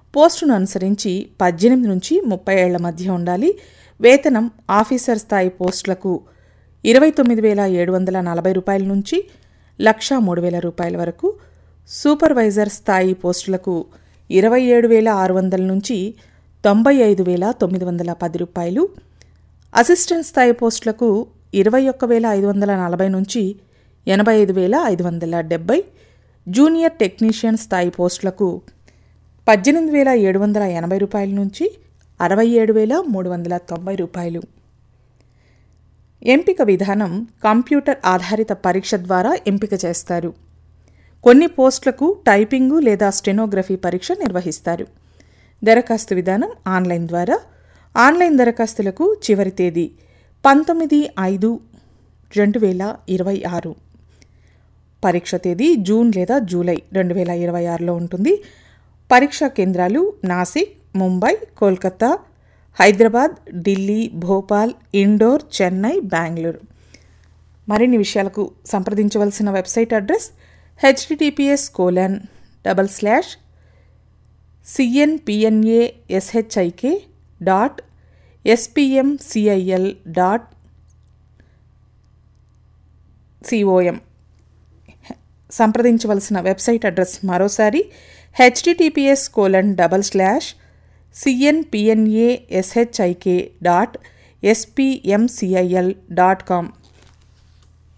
పోస్టును అనుసరించి పద్దెనిమిది నుంచి ముప్పై ఏళ్ల మధ్య ఉండాలి వేతనం ఆఫీసర్ స్థాయి పోస్టులకు ఇరవై తొమ్మిది వేల ఏడు వందల నలభై రూపాయల నుంచి లక్షా మూడు వేల రూపాయల వరకు సూపర్వైజర్ స్థాయి పోస్టులకు ఇరవై ఏడు వేల ఆరు వందల నుంచి తొంభై ఐదు వేల తొమ్మిది వందల పది రూపాయలు అసిస్టెంట్ స్థాయి పోస్టులకు ఇరవై ఒక్క వేల ఐదు వందల నలభై నుంచి ఎనభై ఐదు వేల ఐదు వందల డెబ్బై జూనియర్ టెక్నీషియన్ స్థాయి పోస్టులకు పద్దెనిమిది వేల ఏడు వందల ఎనభై రూపాయల నుంచి అరవై ఏడు వేల మూడు వందల తొంభై రూపాయలు ఎంపిక విధానం కంప్యూటర్ ఆధారిత పరీక్ష ద్వారా ఎంపిక చేస్తారు కొన్ని పోస్టులకు టైపింగు లేదా స్టెనోగ్రఫీ పరీక్ష నిర్వహిస్తారు దరఖాస్తు విధానం ఆన్లైన్ ద్వారా ఆన్లైన్ దరఖాస్తులకు చివరి తేదీ పంతొమ్మిది ఐదు రెండు వేల ఇరవై ఆరు పరీక్ష తేదీ జూన్ లేదా జూలై రెండు వేల ఇరవై ఆరులో ఉంటుంది పరీక్షా కేంద్రాలు నాసిక్ ముంబై కోల్కతా హైదరాబాద్ ఢిల్లీ భోపాల్ ఇండోర్ చెన్నై బెంగళూరు మరిన్ని విషయాలకు సంప్రదించవలసిన website address HTTPS colon double slash CNPNA SHIK dot SPMCIL dot COM సంప్రదించవలసిన వెబ్సైట్ అడ్రస్ మరోసారి HTTPS colon double slash CNPNA SHIK dot SPMCIL dot com